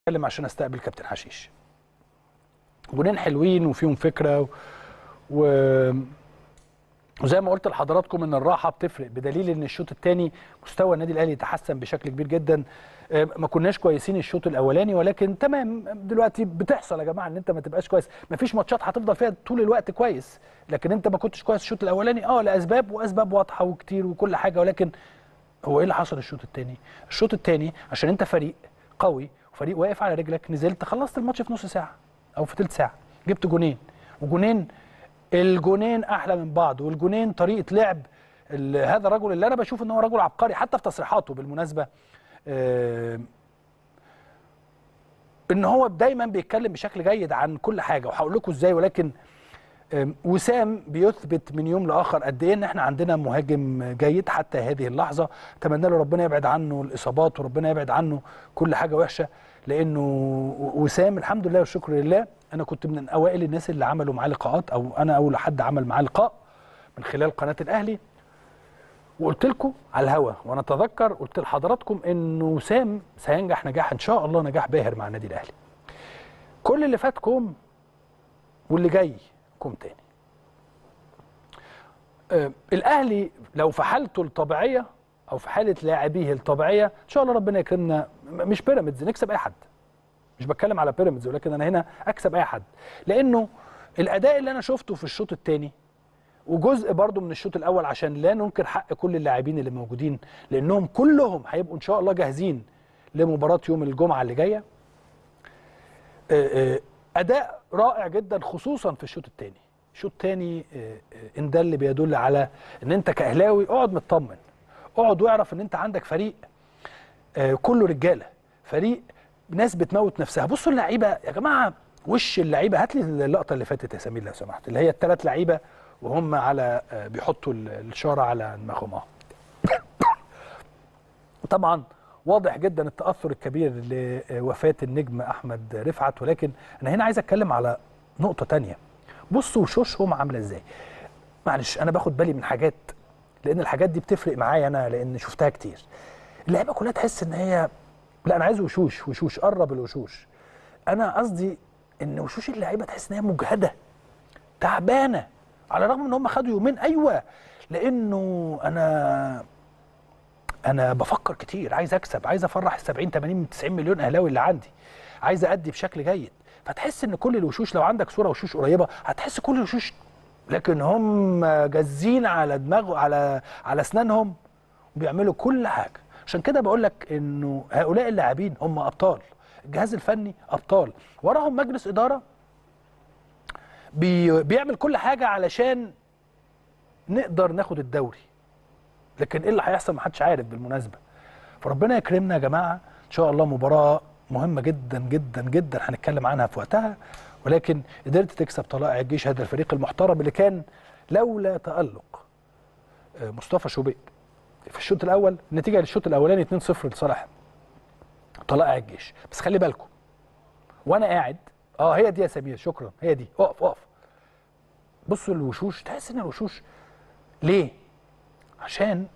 اتكلم عشان استقبل كابتن حشيش جونين حلوين وفيهم فكره و... و... وزي ما قلت لحضراتكم ان الراحه بتفرق بدليل ان الشوط الثاني مستوى النادي الاهلي تحسن بشكل كبير جدا آه، ما كناش كويسين الشوط الاولاني ولكن تمام دلوقتي بتحصل يا جماعه ان انت ما تبقاش كويس ما فيش ماتشات هتفضل فيها طول الوقت كويس لكن انت ما كنتش كويس الشوط الاولاني اه لاسباب واسباب واضحه وكتير وكل حاجه ولكن هو ايه اللي حصل الشوط الثاني الشوط الثاني عشان انت فريق قوي وفريق واقف على رجلك نزلت خلصت الماتش في نص ساعه او في ثلث ساعه جبت جونين وجونين الجونين احلى من بعض والجونين طريقه لعب ال- هذا الرجل اللي انا بشوف ان هو رجل عبقري حتى في تصريحاته بالمناسبه آه، ان هو دايما بيتكلم بشكل جيد عن كل حاجه وهقول لكم ازاي ولكن آم، وسام بيثبت من يوم لاخر قد ايه ان احنا عندنا مهاجم جيد حتى هذه اللحظه اتمنى له ربنا يبعد عنه الاصابات وربنا يبعد عنه كل حاجه وحشه لانه وسام الحمد لله والشكر لله انا كنت من اوائل الناس اللي عملوا معاه لقاءات او انا اول حد عمل معاه لقاء من خلال قناه الاهلي وقلت لكم على الهوا وانا اتذكر قلت لحضراتكم ان وسام سينجح نجاح ان شاء الله نجاح باهر مع النادي الاهلي كل اللي فات كوم واللي جاي كوم تاني آه الاهلي لو في حالته الطبيعيه او في حاله لاعبيه الطبيعيه ان شاء الله ربنا يكرمنا م- مش بيراميدز نكسب اي حد مش بتكلم على بيراميدز ولكن انا هنا اكسب اي حد لانه الاداء اللي انا شفته في الشوط الثاني وجزء برضو من الشوط الاول عشان لا ننكر حق كل اللاعبين اللي موجودين لانهم كلهم هيبقوا ان شاء الله جاهزين لمباراه يوم الجمعه اللي جايه آه، آه، اداء رائع جدا خصوصا في الشوط الثاني الشوط الثاني ان ده اللي بيدل على ان انت كاهلاوي اقعد مطمن اقعد واعرف ان انت عندك فريق آه، كله رجاله فريق ناس بتموت نفسها بصوا اللعيبه يا جماعه وش اللعيبه هات لي اللقطه اللي فاتت يا سمير لو سمحت اللي هي الثلاث لعيبه وهم على آه، بيحطوا ال- الشاره على دماغهم اهو طبعا واضح جدا التاثر الكبير لوفاه النجم احمد رفعت ولكن انا هنا عايز اتكلم على نقطه تانية بصوا وشوشهم عامله ازاي معلش انا باخد بالي من حاجات لان الحاجات دي بتفرق معايا انا لان شفتها كتير اللعيبه كلها تحس ان هي لا انا عايز وشوش وشوش قرب الوشوش انا قصدي ان وشوش اللعيبه تحس ان هي مجهده تعبانه على الرغم ان هم خدوا يومين ايوه لانه انا انا بفكر كتير عايز اكسب عايز افرح ال 70 80 90 مليون اهلاوي اللي عندي عايز ادي بشكل جيد فتحس ان كل الوشوش لو عندك صوره وشوش قريبه هتحس كل الوشوش لكن هم جازين على دماغه على على اسنانهم وبيعملوا كل حاجه عشان كده بقول لك انه هؤلاء اللاعبين هم ابطال الجهاز الفني ابطال وراهم مجلس اداره بي بيعمل كل حاجه علشان نقدر ناخد الدوري لكن ايه اللي هيحصل محدش عارف بالمناسبه فربنا يكرمنا يا جماعه ان شاء الله مباراه مهمه جدا جدا جدا هنتكلم عنها في وقتها ولكن قدرت تكسب طلائع الجيش هذا الفريق المحترم اللي كان لولا تالق آه، مصطفى شوبير في الشوط الاول النتيجه للشوط الاولاني 2-0 لصالح طلائع الجيش بس خلي بالكم وانا قاعد اه هي دي يا سمير شكرا هي دي اقف اقف بصوا الوشوش تحس ان الوشوش ليه عشان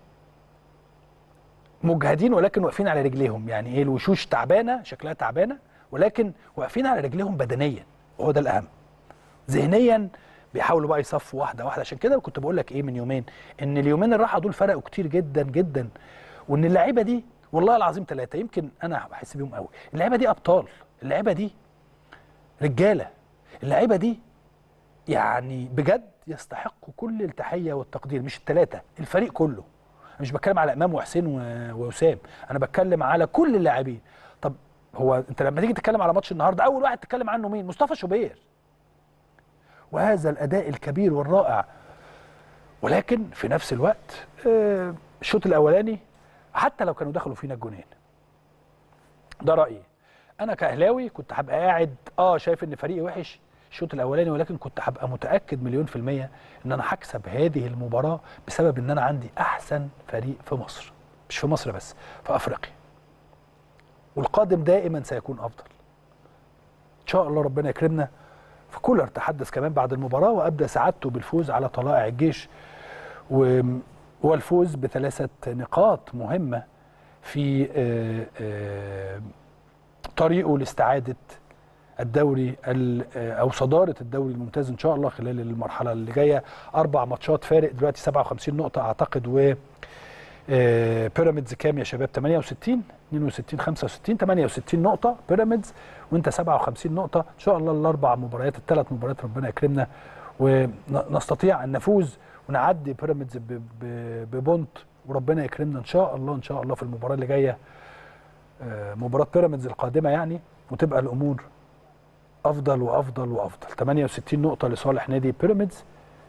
مجهدين ولكن واقفين على رجليهم يعني ايه الوشوش تعبانه شكلها تعبانه ولكن واقفين على رجليهم بدنيا وهو ده الاهم ذهنيا بيحاولوا بقى يصفوا واحده واحده عشان كده كنت بقول لك ايه من يومين ان اليومين الراحه دول فرقوا كتير جدا جدا وان اللعيبه دي والله العظيم ثلاثه يمكن انا بحس بيهم قوي اللعيبه دي ابطال اللعيبه دي رجاله اللعيبه دي يعني بجد يستحقوا كل التحيه والتقدير مش الثلاثه الفريق كله أنا مش بتكلم على امام وحسين و- ووسام انا بتكلم على كل اللاعبين طب هو انت لما تيجي تتكلم على ماتش النهارده اول واحد تتكلم عنه مين مصطفى شوبير وهذا الاداء الكبير والرائع ولكن في نفس الوقت آه، الشوط الاولاني حتى لو كانوا دخلوا فينا الجونين ده رايي انا كاهلاوي كنت هبقى قاعد اه شايف ان فريقي وحش الشوط الاولاني ولكن كنت هبقى متاكد مليون في الميه ان انا هكسب هذه المباراه بسبب ان انا عندي احسن فريق في مصر مش في مصر بس في افريقيا والقادم دائما سيكون افضل ان شاء الله ربنا يكرمنا في كولر تحدث كمان بعد المباراه وابدى سعادته بالفوز على طلائع الجيش و والفوز بثلاثه نقاط مهمه في آه، آه، طريقه لاستعاده الدوري ال- او صداره الدوري الممتاز ان شاء الله خلال المرحله اللي جايه اربع ماتشات فارق دلوقتي 57 نقطه اعتقد و آه، بيراميدز كام يا شباب 68 62 65 68 نقطه بيراميدز وانت 57 نقطه ان شاء الله الاربع مباريات الثلاث مباريات ربنا يكرمنا ونستطيع ان نفوز ونعدي بيراميدز ب- ب- ببونت وربنا يكرمنا ان شاء الله ان شاء الله في المباراه اللي جايه آه، مباراه بيراميدز القادمه يعني وتبقى الامور افضل وافضل وافضل 68 نقطه لصالح نادي بيراميدز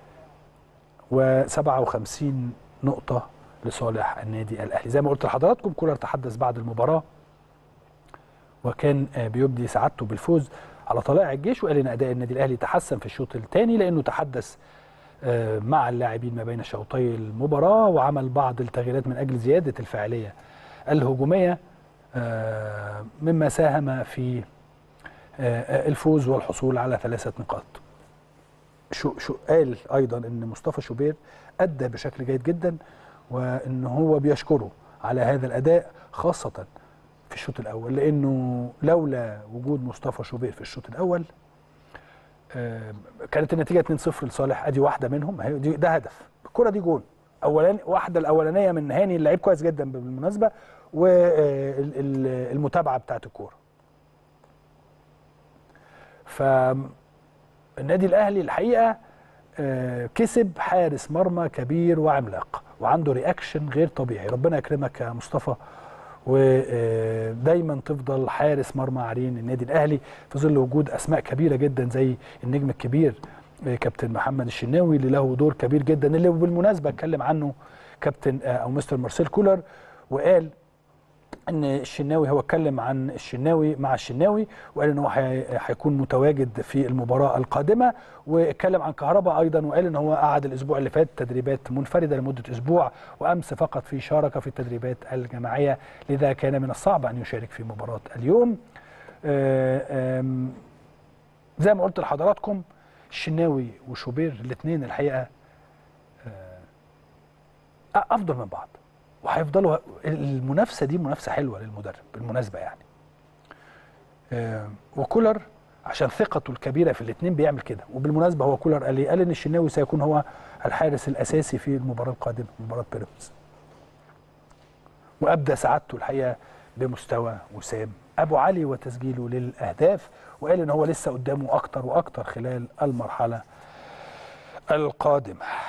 و57 نقطه لصالح النادي الاهلي زي ما قلت لحضراتكم كولر تحدث بعد المباراه وكان آه، بيبدي سعادته بالفوز على طلائع الجيش وقال ان اداء النادي الاهلي تحسن في الشوط الثاني لانه تحدث آه، مع اللاعبين ما بين شوطي المباراه وعمل بعض التغييرات من اجل زياده الفاعليه الهجوميه آه، مما ساهم في آه، الفوز والحصول على ثلاثه نقاط. شو شو قال ايضا ان مصطفى شوبير ادى بشكل جيد جدا وان هو بيشكره على هذا الاداء خاصه في الشوط الاول لانه لولا وجود مصطفى شوبير في الشوط الاول آه، كانت النتيجه 2-0 لصالح ادي واحده منهم هي دي ده هدف الكره دي جون اولاني واحده الاولانيه من هاني اللعيب كويس جدا بالمناسبه والمتابعه بتاعت الكوره فالنادي الاهلي الحقيقه آه، كسب حارس مرمى كبير وعملاق وعنده رياكشن غير طبيعي ربنا يكرمك يا مصطفى ودايما تفضل حارس مرمى عرين النادي الاهلي في ظل وجود اسماء كبيره جدا زي النجم الكبير آه، كابتن محمد الشناوي اللي له دور كبير جدا اللي بالمناسبه اتكلم عنه كابتن آه، او مستر مارسيل كولر وقال ان الشناوي هو اتكلم عن الشناوي مع الشناوي وقال ان هو هي- هيكون متواجد في المباراه القادمه واتكلم عن كهربا ايضا وقال ان هو قعد الاسبوع اللي فات تدريبات منفرده لمده اسبوع وامس فقط في شارك في التدريبات الجماعيه لذا كان من الصعب ان يشارك في مباراه اليوم آه، آم، زي ما قلت لحضراتكم الشناوي وشوبير الاثنين الحقيقه آه، افضل من بعض وهيفضلوا المنافسه دي منافسه حلوه للمدرب بالمناسبه يعني آه، وكولر عشان ثقته الكبيره في الاثنين بيعمل كده وبالمناسبه هو كولر قال ايه قال ان الشناوي سيكون هو الحارس الاساسي في المباراه القادمه مباراه بيراميدز وابدى سعادته الحقيقه بمستوى وسام ابو علي وتسجيله للاهداف وقال ان هو لسه قدامه اكتر واكتر خلال المرحله القادمه